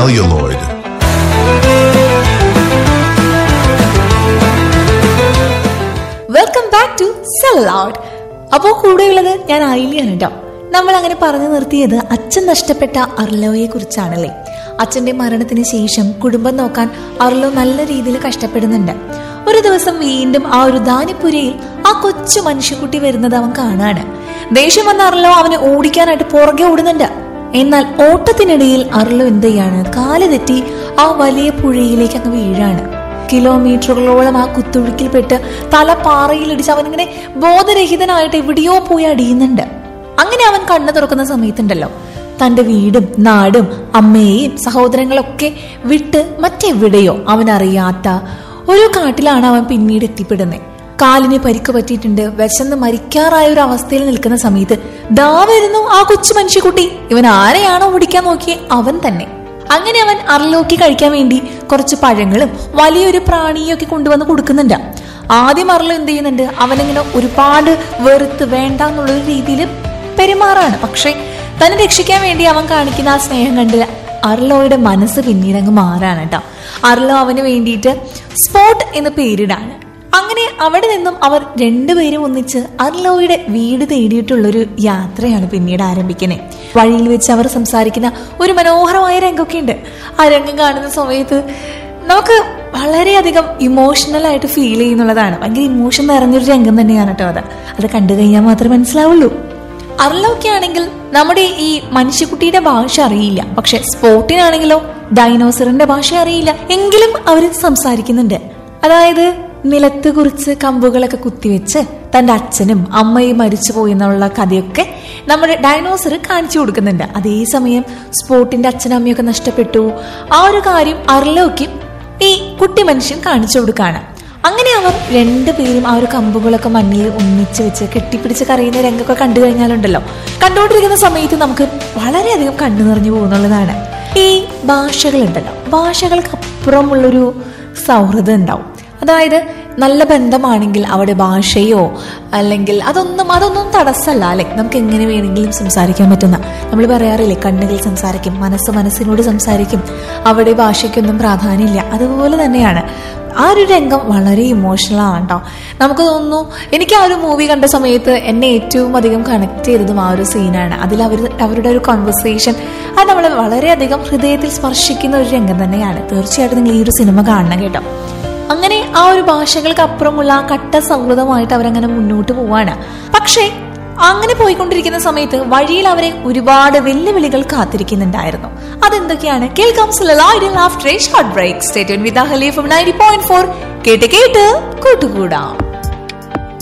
celluloid. Welcome back to celluloid അപ്പോൾ കൂടെയുള്ളത് ഞാൻ ആയില്യാണ് കേട്ടോ നമ്മൾ അങ്ങനെ പറഞ്ഞു നിർത്തിയത് അച്ഛൻ നഷ്ടപ്പെട്ട അർലോയെ കുറിച്ചാണല്ലേ അച്ഛന്റെ മരണത്തിന് ശേഷം കുടുംബം നോക്കാൻ അർലോ നല്ല രീതിയിൽ കഷ്ടപ്പെടുന്നുണ്ട് ഒരു ദിവസം വീണ്ടും ആ ഒരു ദാനിപ്പുരയിൽ ആ കൊച്ചു മനുഷ്യക്കുട്ടി വരുന്നത് അവൻ കാണാണ് ദേഷ്യം വന്ന അർലോ അവനെ ഓടിക്കാനായിട്ട് പുറകെ ഓടുന്നുണ്ട് എന്നാൽ ഓട്ടത്തിനിടയിൽ അർലോ എന്ത് ചെയ്യാണ് കാല് തെറ്റി ആ വലിയ പുഴയിലേക്ക് അങ്ങ് വീഴാണ് കിലോമീറ്ററുകളോളം ആ കുത്തൊഴുക്കിൽപ്പെട്ട് തല പാറയിലിടിച്ച് അവനിങ്ങനെ ബോധരഹിതനായിട്ട് എവിടെയോ പോയി അടിയുന്നുണ്ട് അങ്ങനെ അവൻ കണ്ണു തുറക്കുന്ന സമയത്തുണ്ടല്ലോ തന്റെ വീടും നാടും അമ്മയെയും സഹോദരങ്ങളൊക്കെ വിട്ട് മറ്റെവിടെയോ അവൻ അറിയാത്ത ഒരു കാട്ടിലാണ് അവൻ പിന്നീട് എത്തിപ്പെടുന്നത് കാലിന് പരിക്ക് പറ്റിയിട്ടുണ്ട് വിശന്ന് മരിക്കാറായ ഒരു അവസ്ഥയിൽ നിൽക്കുന്ന സമയത്ത് ദാ വരുന്നു ആ കൊച്ചു മനുഷ്യക്കുട്ടി ഇവൻ ആരെയാണോ ഓടിക്കാൻ നോക്കിയേ അവൻ തന്നെ അങ്ങനെ അവൻ അർലോക്കി കഴിക്കാൻ വേണ്ടി കുറച്ച് പഴങ്ങളും വലിയൊരു പ്രാണിയും ഒക്കെ കൊണ്ടുവന്ന് കൊടുക്കുന്നുണ്ട് ആദ്യം അർലോ എന്ത് ചെയ്യുന്നുണ്ട് അവനിങ്ങനെ ഒരുപാട് വെറുത്ത് വേണ്ട എന്നുള്ള രീതിയിൽ പെരുമാറാണ് പക്ഷെ തന്നെ രക്ഷിക്കാൻ വേണ്ടി അവൻ കാണിക്കുന്ന ആ സ്നേഹം കണ്ട് അർലോയുടെ മനസ്സ് പിന്നീട് അങ്ങ് മാറാണ് കേട്ടോ അർലോ അവന് വേണ്ടിയിട്ട് സ്പോട്ട് എന്ന് പേരിടാണ് അങ്ങനെ അവിടെ നിന്നും അവർ രണ്ടുപേരും ഒന്നിച്ച് അർലോയുടെ വീട് തേടിയിട്ടുള്ളൊരു യാത്രയാണ് പിന്നീട് ആരംഭിക്കുന്നത് വഴിയിൽ വെച്ച് അവർ സംസാരിക്കുന്ന ഒരു മനോഹരമായ രംഗമൊക്കെ ഉണ്ട് ആ രംഗം കാണുന്ന സമയത്ത് നമുക്ക് വളരെയധികം ഇമോഷണൽ ആയിട്ട് ഫീൽ ചെയ്യുന്നുള്ളതാണ് ഭയങ്കര ഇമോഷൻ നിറഞ്ഞൊരു രംഗം തന്നെയാണ് കേട്ടോ അത് അത് കണ്ടു കഴിഞ്ഞാൽ മാത്രമേ മനസ്സിലാവുള്ളൂ അർലൊക്കെ ആണെങ്കിൽ നമ്മുടെ ഈ മനുഷ്യക്കുട്ടിയുടെ ഭാഷ അറിയില്ല പക്ഷെ സ്പോട്ടിനാണെങ്കിലോ ഡൈനോസറിന്റെ ഭാഷ അറിയില്ല എങ്കിലും അവർ സംസാരിക്കുന്നുണ്ട് അതായത് നിലത്ത് കുറിച്ച് കമ്പുകളൊക്കെ കുത്തിവെച്ച് തന്റെ അച്ഛനും അമ്മയും മരിച്ചുപോയി എന്നുള്ള കഥയൊക്കെ നമ്മുടെ ഡൈനോസർ കാണിച്ചു കൊടുക്കുന്നുണ്ട് അതേസമയം സ്പോട്ടിന്റെ അച്ഛനും അമ്മയൊക്കെ നഷ്ടപ്പെട്ടു ആ ഒരു കാര്യം അർലോയ്ക്കും ഈ കുട്ടി മനുഷ്യൻ കാണിച്ചു കൊടുക്കാണ് അങ്ങനെ അവർ രണ്ടുപേരും ആ ഒരു കമ്പുകളൊക്കെ മണ്ണിൽ ഒന്നിച്ച് വെച്ച് കെട്ടിപ്പിടിച്ച് കറിയുന്ന രംഗമൊക്കെ കണ്ടു കഴിഞ്ഞാലുണ്ടല്ലോ കണ്ടുകൊണ്ടിരിക്കുന്ന സമയത്ത് നമുക്ക് വളരെയധികം കണ്ണു നിറഞ്ഞു പോകുന്നുള്ളതാണ് ഈ ഭാഷകളുണ്ടല്ലോ ഭാഷകൾക്ക് അപ്പുറമുള്ളൊരു സൗഹൃദം ഉണ്ടാവും അതായത് നല്ല ബന്ധമാണെങ്കിൽ അവിടെ ഭാഷയോ അല്ലെങ്കിൽ അതൊന്നും അതൊന്നും തടസ്സമല്ല അല്ലെ നമുക്ക് എങ്ങനെ വേണമെങ്കിലും സംസാരിക്കാൻ പറ്റുന്ന നമ്മൾ പറയാറില്ലേ കണ്ണുകൾ സംസാരിക്കും മനസ്സ് മനസ്സിനോട് സംസാരിക്കും അവിടെ ഭാഷയ്ക്കൊന്നും പ്രാധാന്യമില്ല അതുപോലെ തന്നെയാണ് ആ ഒരു രംഗം വളരെ ഇമോഷണൽ ആണ് കേട്ടോ നമുക്ക് തോന്നുന്നു എനിക്ക് ആ ഒരു മൂവി കണ്ട സമയത്ത് എന്നെ ഏറ്റവും അധികം കണക്ട് ചെയ്തതും ആ ഒരു സീനാണ് അതിൽ അവർ അവരുടെ ഒരു കോൺവെർസേഷൻ അത് നമ്മളെ വളരെയധികം ഹൃദയത്തിൽ സ്പർശിക്കുന്ന ഒരു രംഗം തന്നെയാണ് തീർച്ചയായിട്ടും നിങ്ങൾ ഈ ഒരു സിനിമ കാണണം കേട്ടോ അങ്ങനെ ആ ഒരു ഭാഷകൾക്ക് അപ്പുറമുള്ള ആ കട്ട സൗഹൃദമായിട്ട് അവരങ്ങനെ മുന്നോട്ട് പോവാണ് പക്ഷേ അങ്ങനെ പോയിക്കൊണ്ടിരിക്കുന്ന സമയത്ത് വഴിയിൽ അവരെ ഒരുപാട് വെല്ലുവിളികൾ കാത്തിരിക്കുന്നുണ്ടായിരുന്നു അതെന്തൊക്കെയാണ് കേൾക്കാം ഷോർട്ട് ബ്രേക്ക് സ്റ്റേറ്റ് വിത്ത് ഹലീഫ് നയൻറ്റി പോയിന്റ് ഫോർ കേട്ട് കേട്ട് കൂട്ടുകൂടാം